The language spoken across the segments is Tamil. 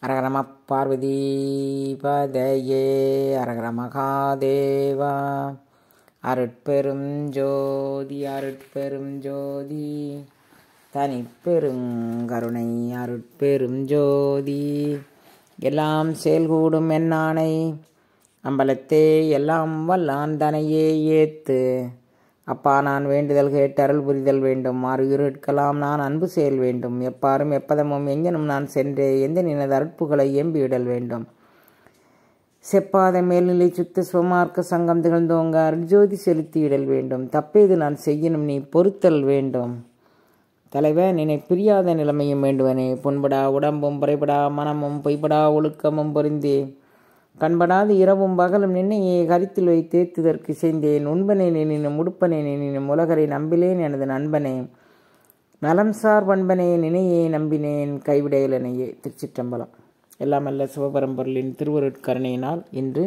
அரகரம பார்வதி பதையே அரகர மகாதேவா அருட்பெரும் ஜோதி அருட்பெரும் ஜோதி தனிப்பெருங்கருணை அருட்பெரும் ஜோதி எல்லாம் செயல்கூடும் என்னானை அம்பலத்தே எல்லாம் வல்லான் தனையே ஏத்து அப்பா நான் வேண்டுதல் கேட்டு அருள் புரிதல் வேண்டும் மாறு இருட்கலாம் நான் அன்பு செயல் வேண்டும் எப்பாரும் எப்பதமும் எங்கெனும் நான் சென்றே எந்த நினது அற்புகளை எம்பிவிடல் வேண்டும் செப்பாத மேல்நிலை சுத்த சுவமார்க்க சங்கம் திகழ்ந்தோங்க அருஜோதி செலுத்தியிடல் வேண்டும் தப்பேது நான் செய்யணும் நீ பொறுத்தல் வேண்டும் தலைவ நினை பிரியாத நிலைமையும் வேண்டுவனே புண்படா உடம்பும் புறைபடா மனமும் பொய்படா ஒழுக்கமும் பொருந்தே கண்படாது இரவும் பகலும் நின்னையே கருத்தில் வைத்தேத்துதற்கு செய்தேன் உண்பனே நினினும் உடுப்பனே நினினும் உலகரை நம்பிலேன் எனது நண்பனே நலம் சார் பண்பனே நினையே நம்பினேன் கைவிடையலனையே திருச்சிற்றம்பலம் எல்லாம் அல்ல சிவபரம்பொருளின் திருவருட்கருணையினால் இன்று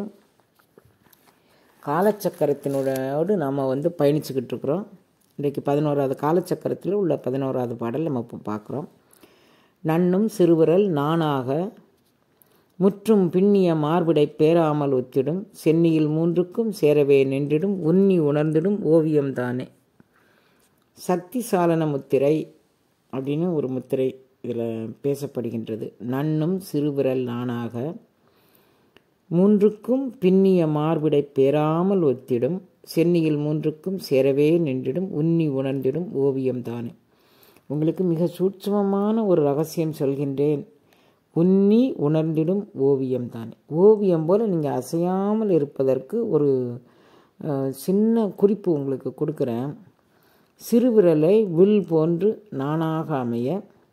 காலச்சக்கரத்தினோடு நாம் வந்து பயணிச்சுக்கிட்டு இருக்கிறோம் இன்றைக்கு பதினோராவது காலச்சக்கரத்தில் உள்ள பதினோராவது பாடல் நம்ம இப்போ பார்க்குறோம் நன்னும் சிறுவிரல் நானாக முற்றும் பின்னிய மார்பிடை பேராமல் ஒத்திடும் சென்னியில் மூன்றுக்கும் சேரவே நின்றிடும் உன்னி உணர்ந்திடும் ஓவியம்தானே சக்தி சாலன முத்திரை அப்படின்னு ஒரு முத்திரை இதில் பேசப்படுகின்றது நன்னும் சிறுவிரல் நானாக மூன்றுக்கும் பின்னிய மார்பிடை பேராமல் ஒத்திடும் சென்னியில் மூன்றுக்கும் சேரவே நின்றிடும் உன்னி உணர்ந்திடும் ஓவியம்தானே உங்களுக்கு மிக சூட்சமமான ஒரு ரகசியம் சொல்கின்றேன் உன்னி உணர்ந்திடும் ஓவியம் தானே ஓவியம் போல் நீங்கள் அசையாமல் இருப்பதற்கு ஒரு சின்ன குறிப்பு உங்களுக்கு கொடுக்குறேன் சிறுவிரலை வில் போன்று நானாக அமைய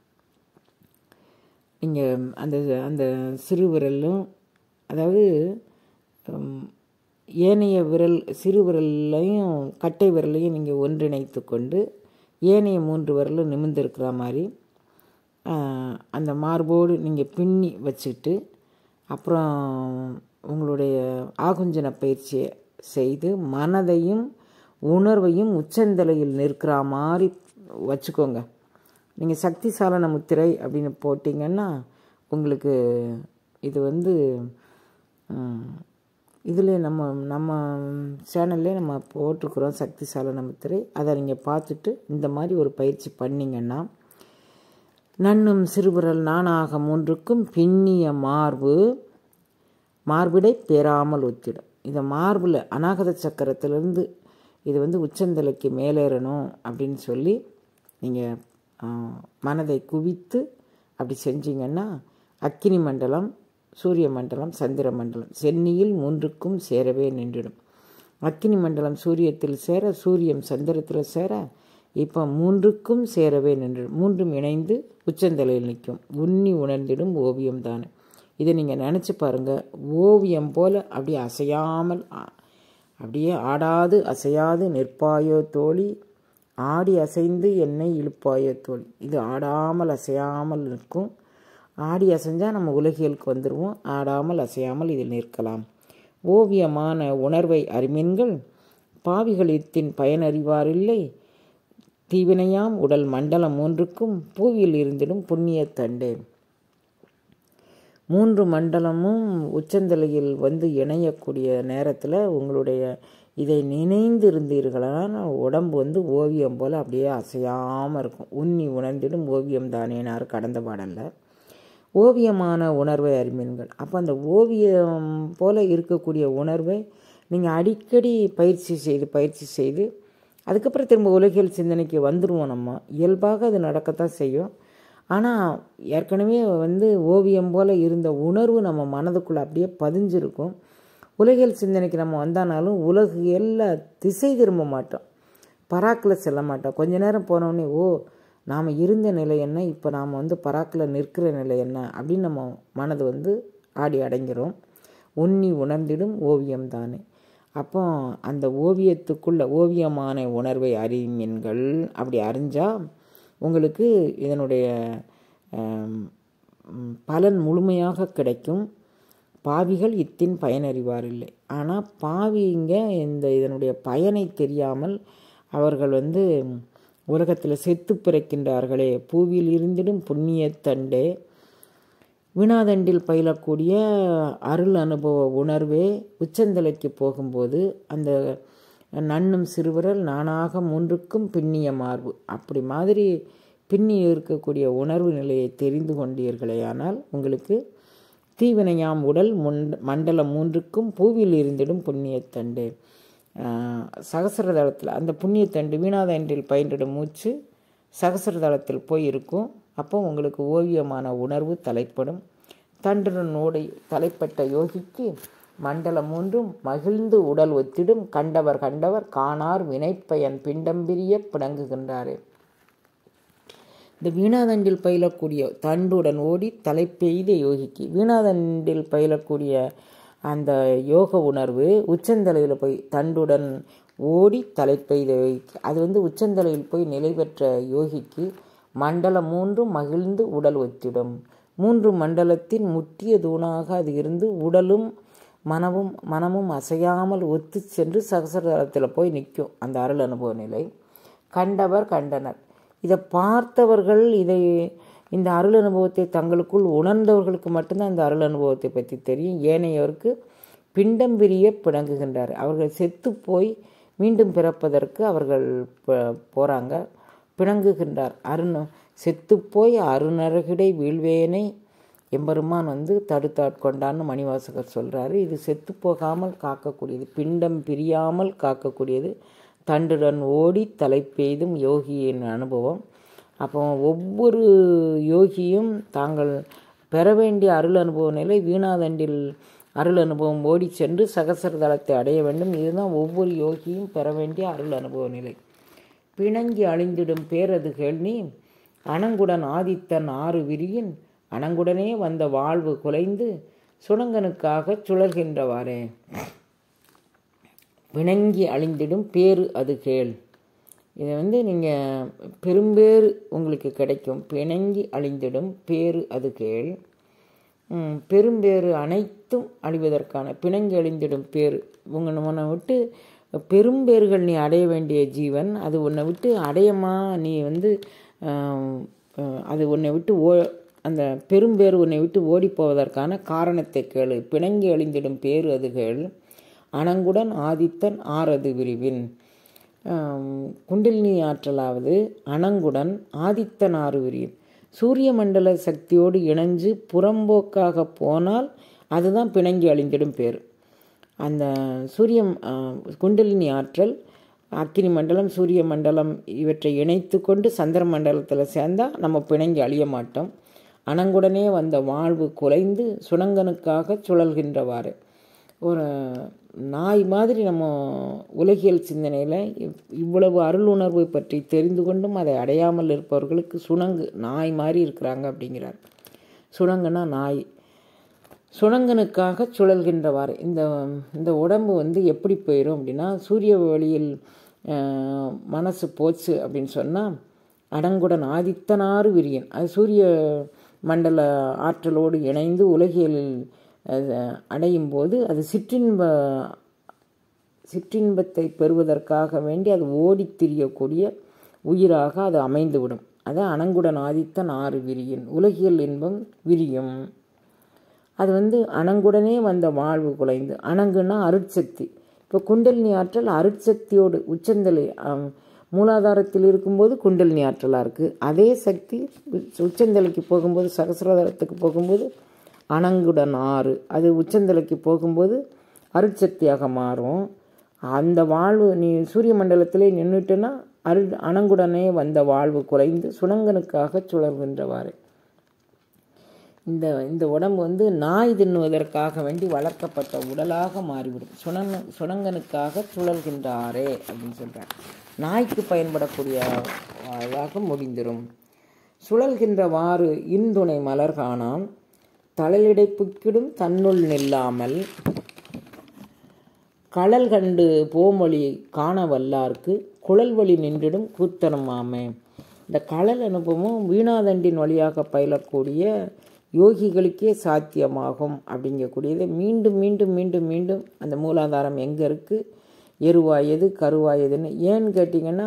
நீங்கள் அந்த அந்த சிறுவிரலும் அதாவது ஏனைய விரல் சிறு விரல்லையும் கட்டை விரலையும் நீங்கள் ஒன்றிணைத்து கொண்டு ஏனைய மூன்று விரலும் நிமிர்ந்திருக்கிற மாதிரி அந்த மார்போடு நீங்கள் பின்னி வச்சுட்டு அப்புறம் உங்களுடைய ஆகுஞ்சன பயிற்சியை செய்து மனதையும் உணர்வையும் உச்சந்தலையில் நிற்கிற மாதிரி வச்சுக்கோங்க நீங்கள் சக்தி சாலன முத்திரை அப்படின்னு போட்டிங்கன்னா உங்களுக்கு இது வந்து இதில் நம்ம நம்ம சேனல்லே நம்ம போட்டிருக்குறோம் சக்தி சாலன முத்திரை அதை நீங்கள் பார்த்துட்டு இந்த மாதிரி ஒரு பயிற்சி பண்ணிங்கன்னா நன்னும் சிறுவிரல் நானாக மூன்றுக்கும் பின்னிய மார்பு மார்பிடை பெறாமல் ஒத்திடும் இதை மார்பில் அநாகத சக்கரத்திலேருந்து இது வந்து உச்சந்தலைக்கு மேலேறணும் அப்படின்னு சொல்லி நீங்கள் மனதை குவித்து அப்படி செஞ்சீங்கன்னா அக்கினி மண்டலம் சூரிய மண்டலம் சந்திர மண்டலம் சென்னியில் மூன்றுக்கும் சேரவே நின்றுடும் அக்கினி மண்டலம் சூரியத்தில் சேர சூரியம் சந்திரத்தில் சேர இப்போ மூன்றுக்கும் சேரவே நின்று மூன்றும் இணைந்து உச்சந்தலையில் நிற்கும் உன்னி உணர்ந்திடும் ஓவியம் தானே இதை நீங்கள் நினச்சி பாருங்கள் ஓவியம் போல் அப்படியே அசையாமல் அப்படியே ஆடாது அசையாது நிற்பாயோ தோழி ஆடி அசைந்து என்னை இழுப்பாயோ தோழி இது ஆடாமல் அசையாமல் நிற்கும் ஆடி அசைஞ்சால் நம்ம உலகியலுக்கு வந்துடுவோம் ஆடாமல் அசையாமல் இதில் நிற்கலாம் ஓவியமான உணர்வை அறிமீன்கள் பாவிகளித்தின் பயனறிவாரில்லை தீவினையாம் உடல் மண்டலம் மூன்றுக்கும் பூவில் இருந்திடும் புண்ணிய தண்டே மூன்று மண்டலமும் உச்சந்தலையில் வந்து இணையக்கூடிய நேரத்தில் உங்களுடைய இதை நினைந்து இருந்தீர்களான உடம்பு வந்து ஓவியம் போல் அப்படியே அசையாமல் இருக்கும் உன்னி உணர்ந்திடும் ஓவியம் தானேனார் கடந்த பாடலில் ஓவியமான உணர்வை அறிமீன்கள் அப்போ அந்த ஓவியம் போல் இருக்கக்கூடிய உணர்வை நீங்கள் அடிக்கடி பயிற்சி செய்து பயிற்சி செய்து அதுக்கப்புறம் திரும்ப உலகியல் சிந்தனைக்கு வந்துடுவோம் நம்ம இயல்பாக அது நடக்கத்தான் செய்யும் ஆனால் ஏற்கனவே வந்து ஓவியம் போல் இருந்த உணர்வு நம்ம மனதுக்குள்ளே அப்படியே பதிஞ்சிருக்கும் உலகியல் சிந்தனைக்கு நம்ம வந்தானாலும் உலகியலில் திசை திரும்ப மாட்டோம் பராக்கில் செல்ல மாட்டோம் கொஞ்ச நேரம் போனோடனே ஓ நாம் இருந்த நிலை என்ன இப்போ நாம் வந்து பராக்கில் நிற்கிற நிலை என்ன அப்படின்னு நம்ம மனது வந்து ஆடி அடங்கிறோம் உன்னி உணர்ந்திடும் ஓவியம் தானே அப்போ அந்த ஓவியத்துக்குள்ள ஓவியமான உணர்வை அறிமீன்கள் அப்படி அறிஞ்சால் உங்களுக்கு இதனுடைய பலன் முழுமையாக கிடைக்கும் பாவிகள் இத்தின் பயனறிவாரில்லை ஆனால் பாவிங்க இந்த இதனுடைய பயனை தெரியாமல் அவர்கள் வந்து உலகத்தில் செத்து பிறக்கின்றார்களே பூவில் இருந்திடும் புண்ணியத்தண்டே வினாதண்டில் பயிலக்கூடிய அருள் அனுபவ உணர்வே உச்சந்தலைக்கு போகும்போது அந்த நன்னும் சிறுவிரல் நானாக மூன்றுக்கும் பின்னிய மார்பு அப்படி மாதிரி பின்னி இருக்கக்கூடிய உணர்வு நிலையை தெரிந்து கொண்டீர்களேயானால் உங்களுக்கு தீவினையாம் உடல் முன் மண்டலம் மூன்றுக்கும் பூவில் இருந்திடும் புண்ணியத்தண்டு சகசரதளத்தில் அந்த புண்ணியத்தண்டு வீணாதண்டில் பயின்றிடும் மூச்சு சகசரதளத்தில் போய் இருக்கும் அப்போ உங்களுக்கு ஓவியமான உணர்வு தலைப்படும் தண்டுடன் ஓடை தலைப்பட்ட யோகிக்கு மண்டலம் மூன்றும் மகிழ்ந்து உடல் ஒத்திடும் கண்டவர் கண்டவர் காணார் வினைப்பயன் பிண்டம்பிரிய பிணங்குகின்றாரே இந்த வீணாதண்டில் பயிலக்கூடிய தண்டுடன் ஓடி தலைப்பெய்த யோகிக்கு வீணாதண்டில் பயிலக்கூடிய அந்த யோக உணர்வு உச்சந்தலையில் போய் தண்டுடன் ஓடி தலைப்பெய்த யோகிக்கு அது வந்து உச்சந்தலையில் போய் நிலை பெற்ற யோகிக்கு மண்டலம் மூன்றும் மகிழ்ந்து உடல் ஒத்திடும் மூன்று மண்டலத்தின் முற்றிய தூணாக அது இருந்து உடலும் மனமும் மனமும் அசையாமல் ஒத்து சென்று சகசரதளத்தில் போய் நிற்கும் அந்த அருள் அனுபவ நிலை கண்டவர் கண்டனர் இதை பார்த்தவர்கள் இதை இந்த அருள் அனுபவத்தை தங்களுக்குள் உணர்ந்தவர்களுக்கு மட்டும்தான் இந்த அருள் அனுபவத்தை பற்றி தெரியும் ஏனையோருக்கு பிண்டம் பிரிய பிணங்குகின்றார் அவர்கள் செத்து போய் மீண்டும் பிறப்பதற்கு அவர்கள் போகிறாங்க பிணங்குகின்றார் அருண் செத்துப்போய் அருணரகிடை வீழ்வேனை எம்பெருமான் வந்து தடுத்தாட்கொண்டான்னு மணிவாசகர் சொல்கிறாரு இது செத்து போகாமல் காக்கக்கூடியது பிண்டம் பிரியாமல் காக்கக்கூடியது தண்டுடன் ஓடி தலை பெய்தும் யோகியின் அனுபவம் அப்போ ஒவ்வொரு யோகியும் தாங்கள் பெற வேண்டிய அருள் அனுபவ நிலை வீணாதண்டில் அருள் அனுபவம் ஓடி சென்று சகசர தளத்தை அடைய வேண்டும் இதுதான் ஒவ்வொரு யோகியும் பெற வேண்டிய அருள் அனுபவ நிலை பிணங்கி அழிந்திடும் பேரது கேள்வி அணங்குடன் ஆதித்தன் ஆறு விரியின் அணங்குடனே வந்த வாழ்வு குலைந்து சுணங்கனுக்காக சுழல்கின்றவாறே பிணங்கி அழிந்திடும் பேரு அது கேள் இதை வந்து நீங்கள் பெரும்பேறு உங்களுக்கு கிடைக்கும் பிணங்கி அழிந்திடும் பேரு அது கேள் பெரும்பேறு அனைத்தும் அழிவதற்கான பிணங்கி அழிந்திடும் பேரு உங்களை உன்னை விட்டு பெரும்பேறுகள் நீ அடைய வேண்டிய ஜீவன் அது உன்னை விட்டு அடையமா நீ வந்து அது உன்னை விட்டு ஓ அந்த பெரும்பேறு உன்னை விட்டு ஓடிப்போவதற்கான காரணத்தை கேளு பிணங்கி அழிந்திடும் பேரு அது கேள் அணங்குடன் ஆதித்தன் ஆறது விரிவின் குண்டிலினி ஆற்றலாவது அணங்குடன் ஆதித்தன் ஆறு விரிவின் சூரிய மண்டல சக்தியோடு இணைஞ்சு புறம்போக்காக போனால் அதுதான் பிணங்கி அழிந்திடும் பேர் அந்த சூரிய குண்டலினி ஆற்றல் அக்கினி மண்டலம் சூரிய மண்டலம் இவற்றை இணைத்து கொண்டு சந்திர மண்டலத்தில் சேர்ந்தால் நம்ம பிணங்கி அழிய மாட்டோம் அணங்குடனே வந்த வாழ்வு குலைந்து சுணங்கனுக்காக சுழல்கின்றவாறு ஒரு நாய் மாதிரி நம்ம உலகியல் சிந்தனையில் இவ்வளவு அருள் உணர்வை பற்றி தெரிந்து கொண்டும் அதை அடையாமல் இருப்பவர்களுக்கு சுணங்கு நாய் மாதிரி இருக்கிறாங்க அப்படிங்கிறார் சுணங்குனா நாய் சுணங்கனுக்காக சுழல்கின்றவாறு இந்த இந்த உடம்பு வந்து எப்படி போயிடும் அப்படின்னா சூரிய வழியில் மனசு போச்சு அப்படின்னு சொன்னால் அடங்குடன் ஆதித்தனாறு விரியன் அது சூரிய மண்டல ஆற்றலோடு இணைந்து உலகியலில் அடையும் போது அது சிற்றின்ப சிற்றின்பத்தை பெறுவதற்காக வேண்டி அது ஓடி திரியக்கூடிய உயிராக அது அமைந்துவிடும் அது அணங்குடன் ஆதித்தன் ஆறு விரியின் உலகியல் இன்பம் விரியும் அது வந்து அணங்குடனே வந்த வாழ்வு குலைந்து அணங்குன்னா அருட்சக்தி இப்போ குண்டலினி ஆற்றல் அருட்சக்தியோடு உச்சந்தலை மூலாதாரத்தில் இருக்கும்போது குண்டலினி ஆற்றலாக இருக்குது அதே சக்தி உச்சந்தலைக்கு போகும்போது சகசிரதாரத்துக்கு போகும்போது அணங்குடன் ஆறு அது உச்சந்தலைக்கு போகும்போது அருட்சக்தியாக மாறும் அந்த வாழ்வு நீ சூரிய மண்டலத்திலே நின்றுட்டுன்னா அரு அணங்குடனே வந்த வாழ்வு குறைந்து சுணங்கனுக்காக சுழல்கின்றவாறு இந்த இந்த உடம்பு வந்து நாய் தின்னுவதற்காக வேண்டி வளர்க்கப்பட்ட உடலாக மாறிவிடும் சுணங்க சுணங்கனுக்காக சுழல்கின்றாரே அப்படின்னு சொல்கிறார் நாய்க்கு பயன்படக்கூடிய அதாக முடிந்திரும் சுழல்கின்றவாறு இன்துணை மலர் காணாம் தலையிடை புக்கிடும் தன்னுள் நில்லாமல் களல் கண்டு போமொழி காண வல்லார்க்கு குழல் வழி நின்றிடும் கூத்தனமாமே இந்த களல் அனுபவம் வீணாதண்டின் வழியாக பயிலக்கூடிய யோகிகளுக்கே சாத்தியமாகும் அப்படிங்கக்கூடியதை மீண்டும் மீண்டும் மீண்டும் மீண்டும் அந்த மூலாதாரம் எங்கே இருக்குது எருவாயது கருவாயதுன்னு ஏன்னு கேட்டிங்கன்னா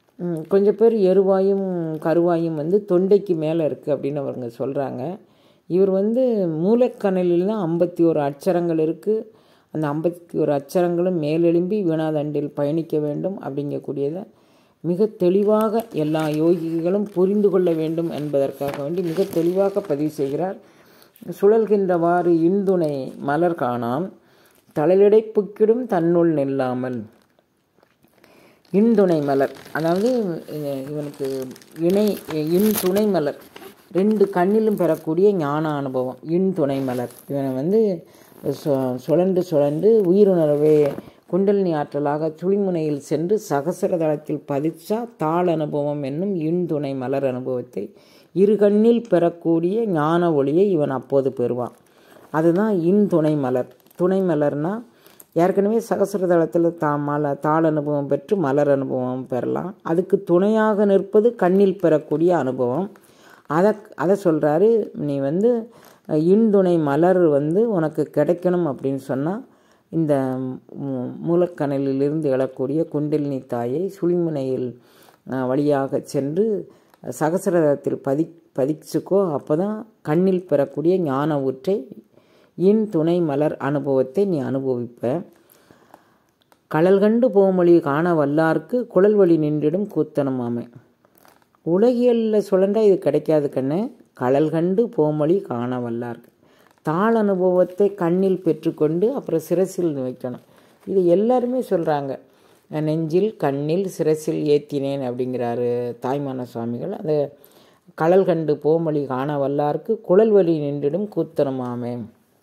கொஞ்சம் பேர் எருவாயும் கருவாயும் வந்து தொண்டைக்கு மேலே இருக்குது அப்படின்னு அவங்க சொல்கிறாங்க இவர் வந்து மூலக்கணலில் தான் ஐம்பத்தி ஒரு அச்சரங்கள் இருக்குது அந்த ஐம்பத்தி ஒரு அச்சரங்களும் மேலெழும்பி வீணாதண்டில் பயணிக்க வேண்டும் அப்படிங்கக்கூடியதை மிக தெளிவாக எல்லா யோகிகளும் புரிந்து கொள்ள வேண்டும் என்பதற்காக வேண்டி மிக தெளிவாக பதிவு செய்கிறார் சுழல்கின்றவாறு இன்துணை மலர் காணாம் தலையிடை புக்கிடும் தன்னுள் நில்லாமல் இன்துணை மலர் அதாவது அஹ், இவனுக்கு இணை இன் துணை மலர் ரெண்டு கண்ணிலும் பெறக்கூடிய ஞான அனுபவம் இன் துணை மலர் இவனை வந்து சு- சுழன்று சுழன்று உயிருணர்வே குண்டலினி ஆற்றலாக சுழிமுனையில் சென்று சகசர தளத்தில் பதிச்சா தாள் அனுபவம் என்னும் இன் துணை மலர் அனுபவத்தை இரு கண்ணில் பெறக்கூடிய ஞான ஒளியை இவன் அப்போது பெறுவான் அதுதான் இன் துணை மலர் துணை மலர்னா ஏற்கனவே சகசர தளத்தில் தா மல தாள் அனுபவம் பெற்று மலர் அனுபவம் பெறலாம் அதுக்கு துணையாக நிற்பது கண்ணில் பெறக்கூடிய அனுபவம் அதை அதை சொல்கிறாரு நீ வந்து அஹ், இன்துணை மலர் வந்து உனக்கு கிடைக்கணும் அப்படின்னு சொன்னால் இந்த மூ- மூலக்கணலிலிருந்து எழக்கூடிய குண்டலினி தாயை சுழிமுனையில் அஹ், வழியாக சென்று சகசரத்தில் பதி பதிச்சுக்கோ அப்போ தான் கண்ணில் பெறக்கூடிய ஞான ஊற்றை இன் துணை மலர் அனுபவத்தை நீ அனுபவிப்ப கடல் கண்டு போமொழி காண வல்லார்க்கு குழல் வழி நின்றிடும் கூத்தனமாமே உலகியலில் சுழண்டா இது கிடைக்காது கண்ணு கடல் கண்டு போமொழி காண வல்லார்க்கு தாள் அனுபவத்தை கண்ணில் பெற்றுக்கொண்டு அப்புறம் சிரசில் வைக்கணும் இது எல்லாருமே சொல்கிறாங்க நெஞ்சில் கண்ணில் சிரசில் ஏத்தினேன் அப்படிங்கிறாரு தாய்மான சுவாமிகள் அந்த கடல் கண்டு போமொழி காண வல்லார்க்கு குழல் வழி நின்றிடும் கூத்தனமாமே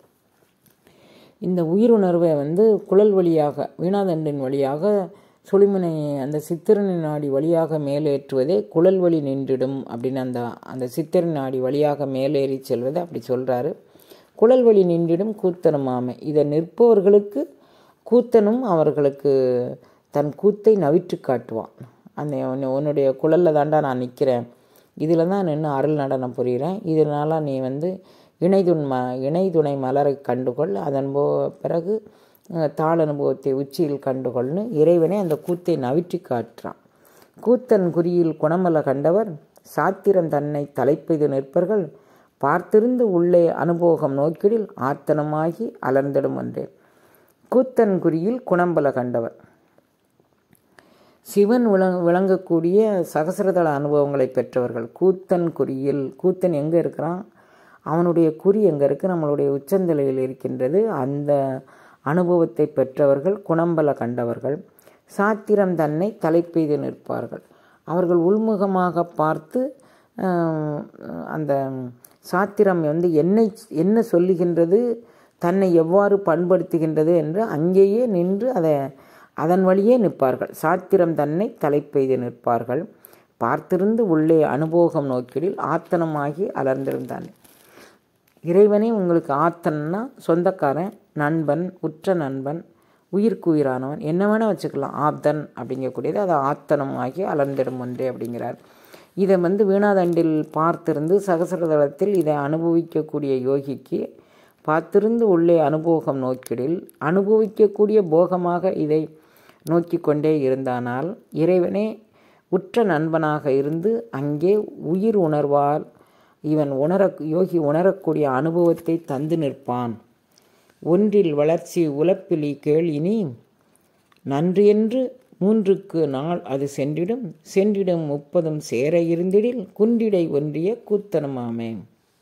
இந்த உயிருணர்வை வந்து குழல் வழியாக வீணாதண்டின் வழியாக சுழிமுனை அந்த சித்திரனை நாடி வழியாக மேலேற்றுவதே குழல் வழி நின்றிடும் அப்படின்னு அந்த அந்த சித்திரன் நாடி வழியாக மேலேறி செல்வதை அப்படி சொல்கிறாரு குழல் வழி நின்றிடும் கூத்தனுமாமை இதை நிற்பவர்களுக்கு கூத்தனும் அவர்களுக்கு தன் கூத்தை நவிற்று காட்டுவான் அந்த உன்னை- உன்னுடைய குழலில் தாண்டா நான் நிற்கிறேன் இதில் தான் நின்று அருள் நடனம் புரிகிறேன் இதனால் நீ வந்து இணைதுண் ம இணைதுணை மலரை கண்டுகொள் அதன் போ பிறகு அஹ், தாள் அனுபவத்தை உச்சியில் கண்டுகொள்னு இறைவனே அந்த கூத்தை நவிற்றி காட்டுறான் கூத்தன் குறியில் குணமல கண்டவர் சாத்திரம் தன்னை தலைப்பெய்து நிற்பர்கள் பார்த்திருந்து உள்ளே அனுபோகம் நோக்கிடில் ஆத்தனமாகி அலர்ந்திடும் என்றேன் கூத்தன் குறியில் குணம்பல கண்டவர் சிவன் விளங் விளங்கக்கூடிய சகசரதள அனுபவங்களை பெற்றவர்கள் கூத்தன் குறியில் கூத்தன் எங்கே இருக்கிறான் அவனுடைய குறி எங்கே இருக்குது நம்மளுடைய உச்சந்தலையில் இருக்கின்றது அந்த அனுபவத்தை பெற்றவர்கள் குணம்பல கண்டவர்கள் சாத்திரம் தன்னை தலைப்பெய்து நிற்பார்கள் அவர்கள் உள்முகமாக பார்த்து ஆஹ், அந்த சாத்திரம் வந்து என்னை என்ன சொல்லுகின்றது தன்னை எவ்வாறு பண்படுத்துகின்றது என்று அங்கேயே நின்று அதை அதன் வழியே நிற்பார்கள் சாத்திரம் தன்னை தலைப்பெய்து நிற்பார்கள் பார்த்திருந்து உள்ளே அனுபோகம் நோக்கிடில் ஆத்தனமாகி அலர்ந்திருந்தான் இறைவனே உங்களுக்கு ஆத்தன்னா சொந்தக்காரன் நண்பன் உற்ற நண்பன் உயிருக்கு உயிரானவன் என்ன வேணால் வச்சுக்கலாம் ஆப்தன் அப்படிங்கக்கூடியது அது ஆத்தனம் ஆகி அலர்ந்திடும் ஒன்றே அப்படிங்கிறார் இதை வந்து வீணாதண்டில் பார்த்திருந்து சகசரதளத்தில் இதை அனுபவிக்கக்கூடிய யோகிக்கு பார்த்திருந்து உள்ளே அனுபோகம் நோக்கிடில் அனுபவிக்கக்கூடிய போகமாக இதை நோக்கி கொண்டே இருந்தானால் இறைவனே உற்ற நண்பனாக இருந்து அங்கே உயிர் உணர்வால் இவன் உணர யோகி உணரக்கூடிய அனுபவத்தை தந்து நிற்பான் ஒன்றில் வளர்ச்சி உலப்பிலி கேள் இனி நன்றியென்று மூன்றுக்கு நாள் அது சென்றிடும் சென்றிடும் முப்பதும் சேர இருந்திடில் குன்றிடை ஒன்றிய கூத்தனமாமே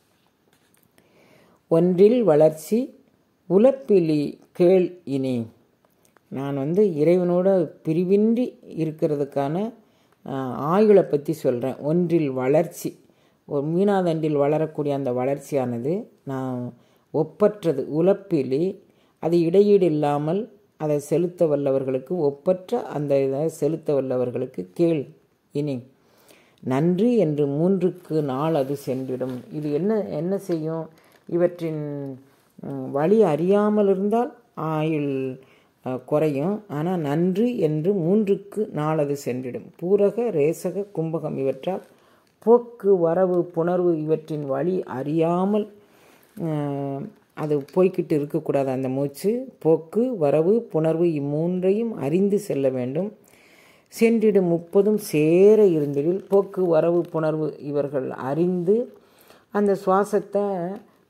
ஒன்றில் வளர்ச்சி உலப்பிலி கேள் இனி நான் வந்து இறைவனோட பிரிவின்றி இருக்கிறதுக்கான ஆஹ், ஆயுளை பற்றி சொல்கிறேன் ஒன்றில் வளர்ச்சி ஒரு மீனாதண்டில் வளரக்கூடிய அந்த வளர்ச்சியானது நான் ஒப்பற்றது உலப்பிலி அது இடையீடு இல்லாமல் அதை செலுத்த வல்லவர்களுக்கு ஒப்பற்ற அந்த இதை செலுத்த வல்லவர்களுக்கு கேள் இனி நன்றி என்று மூன்றுக்கு நாள் அது சென்றிடும் இது என்ன என்ன செய்யும் இவற்றின் ம், வழி அறியாமல் இருந்தால் ஆயுள் அஹ், குறையும் ஆனால் நன்றி என்று மூன்றுக்கு நாள் அது சென்றிடும் பூரக ரேசக கும்பகம் இவற்றால் போக்கு வரவு புணர்வு இவற்றின் வழி அறியாமல் அஹ், அது போய்க்கிட்டு இருக்கக்கூடாது அந்த மூச்சு போக்கு வரவு புணர்வு இம்மூன்றையும் அறிந்து செல்ல வேண்டும் சென்றிடும் முப்பதும் சேர இருந்திடில் போக்கு வரவு புணர்வு இவர்கள் அறிந்து அந்த சுவாசத்தை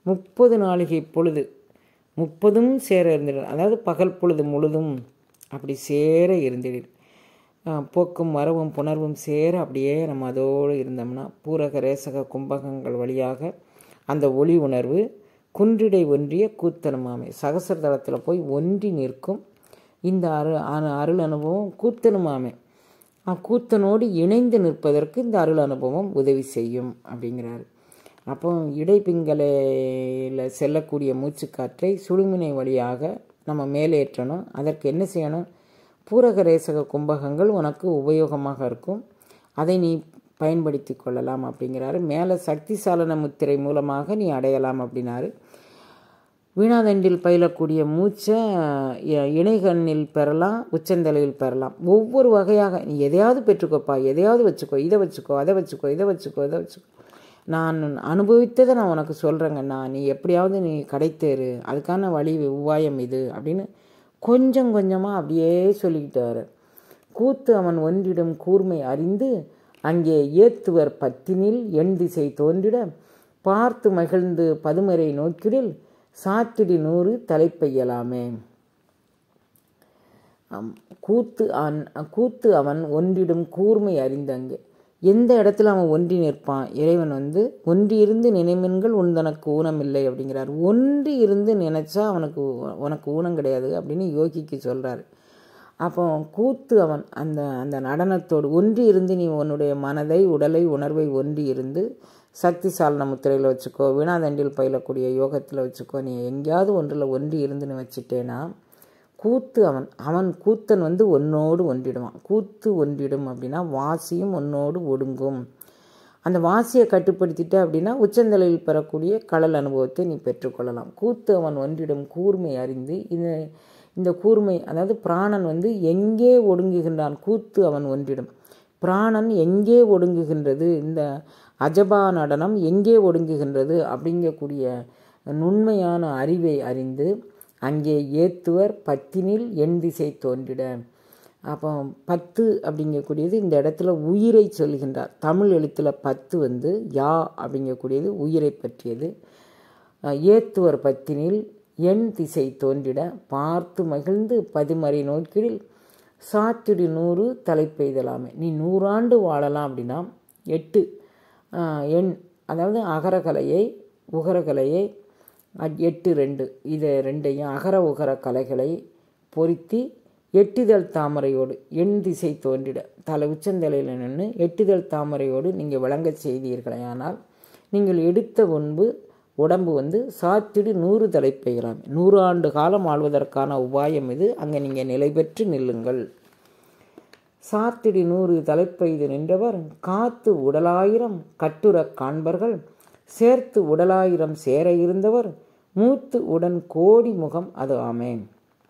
முப்பது நாளிகை பொழுது முப்பதும் சேர இருந்திடர் அதாவது பகல் பொழுது முழுதும் அப்படி சேர இருந்திடர் போக்கும் வரவும் புணர்வும் சேர அப்படியே நம்ம அதோடு இருந்தோம்னா பூரக ரேசக கும்பகங்கள் வழியாக அந்த ஒளி உணர்வு குன்றிடை ஒன்றிய கூத்தனுமாமே சகசர தளத்தில் போய் ஒன்றி நிற்கும் இந்த அரு அருள் அனுபவம் கூத்தனுமாமே கூத்தனோடு இணைந்து நிற்பதற்கு இந்த அருள் அனுபவம் உதவி செய்யும் அப்படிங்கிறாரு அப்போ இடைப்பிங்கலையில் செல்லக்கூடிய மூச்சுக்காற்றை சுழுமினை வழியாக நம்ம மேலேற்றணும் அதற்கு என்ன செய்யணும் பூரக ரேசக கும்பகங்கள் உனக்கு உபயோகமாக இருக்கும் அதை நீ பயன்படுத்தி கொள்ளலாம் அப்படிங்கிறாரு மேலே சக்தி சாலன முத்திரை மூலமாக நீ அடையலாம் அப்படின்னாரு வீணாதண்டில் பயிலக்கூடிய மூச்சை இணைகண்ணில் பெறலாம் உச்சந்தலையில் பெறலாம் ஒவ்வொரு வகையாக நீ எதையாவது பெற்றுக்கோப்பா எதையாவது வச்சுக்கோ இதை வச்சுக்கோ அதை வச்சுக்கோ இதை வச்சுக்கோ இதை வச்சுக்கோ நான் அனுபவித்ததை நான் உனக்கு சொல்கிறேங்கண்ணா நீ எப்படியாவது நீ கிடைத்தேரு அதுக்கான வழி உபாயம் இது அப்படின்னு கொஞ்சம் கொஞ்சமாக அப்படியே சொல்லிக்கிட்டு வர கூத்து அவன் ஒன்றிடும் கூர்மை அறிந்து அங்கே ஏத்துவர் பத்தினில் எண் திசை தோன்றிட பார்த்து மகிழ்ந்து பதுமரை நோக்கிடில் சாத்திடி நூறு தலைப்பையலாமே கூத்து அவன் கூத்து அவன் ஒன்றிடும் கூர்மை அறிந்தங்கே எந்த இடத்துல அவன் ஒன்றி நிற்பான் இறைவன் வந்து ஒன்றி இருந்து நினைமென்கள் உன் தனக்கு ஊனமில்லை அப்படிங்கிறார் ஒன்றி இருந்து நினைச்சா அவனுக்கு உனக்கு ஊனம் கிடையாது அப்படின்னு யோகிக்கு சொல்கிறாரு அப்போ கூத்து அவன் அந்த அந்த நடனத்தோடு ஒன்றி இருந்து நீ உன்னுடைய மனதை உடலை உணர்வை ஒன்றி இருந்து சக்தி சாலன முத்திரையில் வச்சுக்கோ வீணாதண்டில் பயிலக்கூடிய யோகத்தில் வச்சுக்கோ நீ எங்கேயாவது ஒன்றில் ஒன்றி இருந்துன்னு வச்சுட்டேன்னா கூத்து அவன் அவன் கூத்தன் வந்து ஒன்னோடு ஒன்றிடுவான் கூத்து ஒன்றிடும் அப்படின்னா வாசியும் ஒன்னோடு ஒடுங்கும் அந்த வாசியை கட்டுப்படுத்திட்ட அப்படின்னா உச்சந்தலையில் பெறக்கூடிய கடல் அனுபவத்தை நீ பெற்றுக்கொள்ளலாம் கூத்து அவன் ஒன்றிடும் கூர்மை அறிந்து இந்த இந்த கூர்மை அதாவது பிராணன் வந்து எங்கே ஒடுங்குகின்றான் கூத்து அவன் ஒன்றிடும் பிராணன் எங்கே ஒடுங்குகின்றது இந்த அஜபா நடனம் எங்கே ஒடுங்குகின்றது அப்படிங்கக்கூடிய நுண்மையான அறிவை அறிந்து அங்கே ஏத்துவர் பத்தினில் எண் திசை தோன்றிட அப்போ பத்து அப்படிங்கக்கூடியது இந்த இடத்துல உயிரை சொல்கின்றார் தமிழ் எழுத்தில் பத்து வந்து யா அப்படிங்கக்கூடியது உயிரை பற்றியது ஏத்துவர் பத்தினில் எண் திசை தோன்றிட பார்த்து மகிழ்ந்து பதிமறை நோக்கிடில் சாத்திடி நூறு தலைப்பெய்தலாமே நீ நூறாண்டு வாழலாம் அப்படின்னா எட்டு எண் அதாவது அகரகலையை உகரகலையை எட்டு ரெண்டு இதை ரெண்டையும் அகர உகர கலைகளை பொருத்தி எட்டுதல் தாமரையோடு எண் திசை தோன்றிட தலை உச்சந்தலையில் நின்று எட்டுதல் தாமரையோடு நீங்கள் விளங்க செய்தீர்களே ஆனால் நீங்கள் எடுத்த முன்பு உடம்பு வந்து சாத்திடு நூறு தலை பெய்யலாம் நூறு ஆண்டு காலம் ஆழ்வதற்கான உபாயம் இது அங்கே நீங்கள் நிலை பெற்று நில்லுங்கள் சாத்திடி நூறு தலைப்பெய்து நின்றவர் காத்து உடலாயிரம் கட்டுறக் காண்பர்கள் சேர்த்து உடலாயிரம் சேர இருந்தவர் மூத்து உடன் கோடி முகம் அது ஆமேன்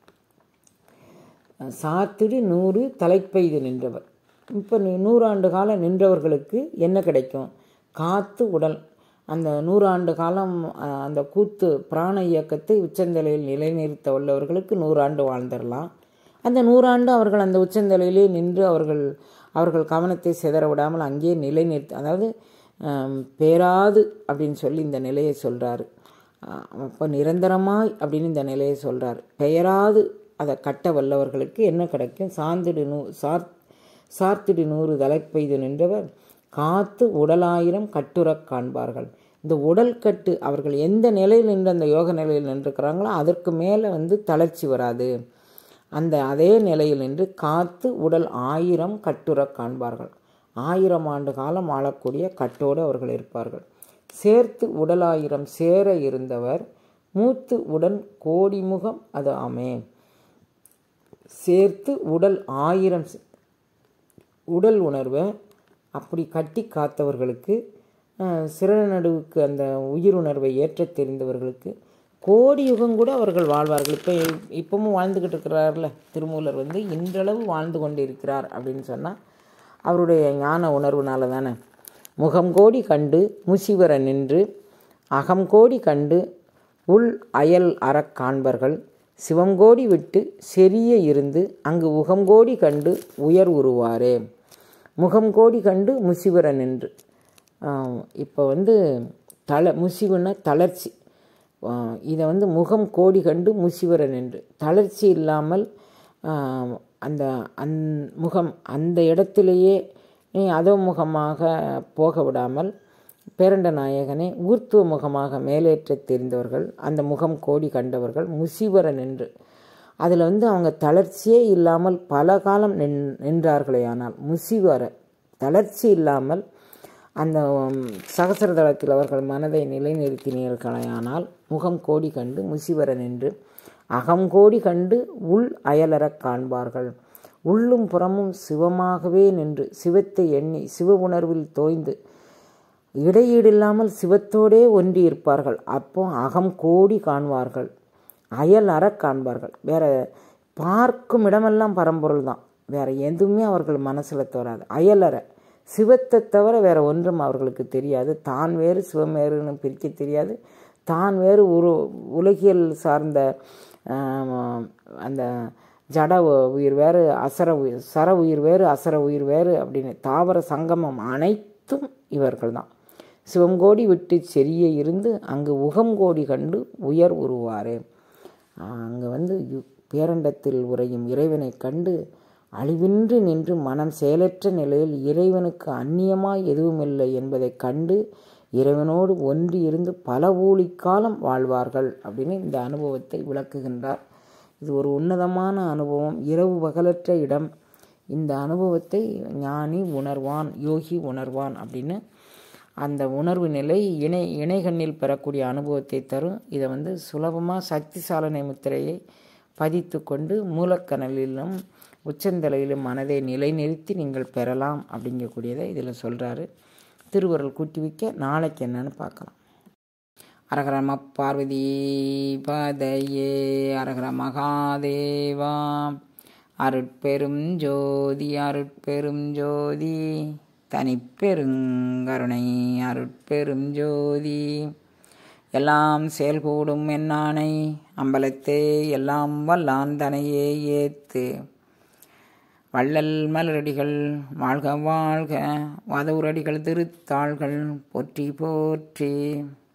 சாத்திடு நூறு தலைப்பெய்து நின்றவர் இப்போ நூறாண்டு காலம் நின்றவர்களுக்கு என்ன கிடைக்கும் காத்து உடல் அந்த நூறாண்டு காலம் அந்த கூத்து பிராண இயக்கத்தை உச்சந்தலையில் நிலைநிறுத்த உள்ளவர்களுக்கு நூறாண்டு வாழ்ந்துடலாம் அந்த நூறாண்டு அவர்கள் அந்த உச்சந்தலையிலே நின்று அவர்கள் அவர்கள் கவனத்தை சிதற விடாமல் அங்கேயே நிலைநிறுத்த அதாவது பேராது அப்படின்னு சொல்லி இந்த நிலையை சொல்கிறாரு அப்போ நிரந்தரமாய் அப்படின்னு இந்த நிலையை சொல்கிறார் பெயராது அதை கட்ட வல்லவர்களுக்கு என்ன கிடைக்கும் சார்ந்திடு நூ சார் சார்த்திடு நூறு தலைப்பெய்து நின்றவர் காத்து உடலாயிரம் கட்டுறக் காண்பார்கள் இந்த உடல் கட்டு அவர்கள் எந்த நிலையில் நின்று அந்த யோக நிலையில் நின்றுக்கிறாங்களோ அதற்கு மேலே வந்து தளர்ச்சி வராது அந்த அதே நிலையில் நின்று காத்து உடல் ஆயிரம் கட்டுறக் காண்பார்கள் ஆயிரம் ஆண்டு காலம் ஆளக்கூடிய கட்டோடு அவர்கள் இருப்பார்கள் சேர்த்து உடலாயிரம் சேர இருந்தவர் மூத்து உடன் கோடி முகம் அது ஆமே சேர்த்து உடல் ஆயிரம் உடல் உணர்வை அப்படி கட்டி காத்தவர்களுக்கு சிறநடுவுக்கு அந்த உயிர் உணர்வை ஏற்றத் தெரிந்தவர்களுக்கு கோடி யுகம் கூட அவர்கள் வாழ்வார்கள் இப்போ இப்பவும் வாழ்ந்துக்கிட்டு இருக்கிறார்ல திருமூலர் வந்து இன்றளவு வாழ்ந்து கொண்டு இருக்கிறார் அப்படின்னு சொன்னால் அவருடைய ஞான உணர்வுனால தானே முகம் கோடி கண்டு முசிவர நின்று அகம் கோடி கண்டு உள் அயல் அறக் காண்பர்கள் சிவங்கோடி விட்டு செரிய இருந்து அங்கு உகங்கோடி கண்டு உயர் உருவாரே முகம் கோடி கண்டு முசிவர நின்று இப்போ வந்து தள முசிவுன்னா தளர்ச்சி இதை வந்து முகம் கோடி கண்டு முசிவரன் என்று தளர்ச்சி இல்லாமல் அந்த அந் முகம் அந்த இடத்திலேயே அதோ முகமாக போக விடாமல் பேரண்ட நாயகனை ஊர்த்துவ முகமாக மேலேற்ற தெரிந்தவர்கள் அந்த முகம் கோடி கண்டவர்கள் முசிவரன் என்று அதில் வந்து அவங்க தளர்ச்சியே இல்லாமல் பல காலம் நின் நின்றார்களே ஆனால் முசிவர தளர்ச்சி இல்லாமல் அந்த சகசரதளத்தில் அவர்கள் மனதை நிலைநிறுத்தினீர்களானால் முகம் கோடி கண்டு முசிவரன் என்று அகங்கோடி கண்டு உள் அயலறக் காண்பார்கள் உள்ளும் புறமும் சிவமாகவே நின்று சிவத்தை எண்ணி சிவ உணர்வில் தோய்ந்து இடையீடில்லாமல் சிவத்தோடே ஒன்றி இருப்பார்கள் அப்போ அகம் கோடி காண்பார்கள் அயல் அற காண்பார்கள் வேற பார்க்கும் இடமெல்லாம் பரம்பொருள் தான் வேற எதுவுமே அவர்கள் மனசில் தோறாது அயலற சிவத்தை தவிர வேற ஒன்றும் அவர்களுக்கு தெரியாது தான் வேறு சிவம் வேறுன்னு பிரிக்க தெரியாது தான் வேறு உரு உலகியல் சார்ந்த அந்த ஜட உயிர் வேறு அசர உயிர் சர உயிர் வேறு அசர உயிர் வேறு அப்படின்னு தாவர சங்கமம் அனைத்தும் இவர்கள் தான் சிவங்கோடி விட்டு செரிய இருந்து அங்கு உகங்கோடி கண்டு உயர் உருவார் அங்கே வந்து பேரண்டத்தில் உரையும் இறைவனை கண்டு அழிவின்றி நின்று மனம் செயலற்ற நிலையில் இறைவனுக்கு அந்நியமாய் எதுவுமில்லை என்பதை கண்டு இறைவனோடு ஒன்றி இருந்து பல ஊழிக்காலம் வாழ்வார்கள் அப்படின்னு இந்த அனுபவத்தை விளக்குகின்றார் இது ஒரு உன்னதமான அனுபவம் இரவு பகலற்ற இடம் இந்த அனுபவத்தை ஞானி உணர்வான் யோகி உணர்வான் அப்படின்னு அந்த உணர்வு நிலை இணை இணைகண்ணில் பெறக்கூடிய அனுபவத்தை தரும் இதை வந்து சுலபமாக சக்தி சாலனை முத்திரையை பதித்து கொண்டு மூலக்கணலிலும் உச்சந்தலையிலும் மனதை நிலைநிறுத்தி நீங்கள் பெறலாம் அப்படிங்கக்கூடியதை இதில் சொல்கிறாரு திருவருள் கூட்டி வைக்க நாளைக்கு என்னன்னு பார்க்கலாம் அரகரம பார்வதி பதையே அரகர மகாதேவா அருட்பெரும் ஜோதி அருட்பெரும் ஜோதி தனிப்பெருங்கருணை அருட்பெரும் ஜோதி எல்லாம் செயல்கூடும் என்னானை அம்பலத்தே எல்லாம் வல்லான் தனையே ஏத்து வள்ளல் மலரடிகள் வாழ்க வாழ்க வதவுரடிகள் திருத்தாள்கள் போற்றி போற்றி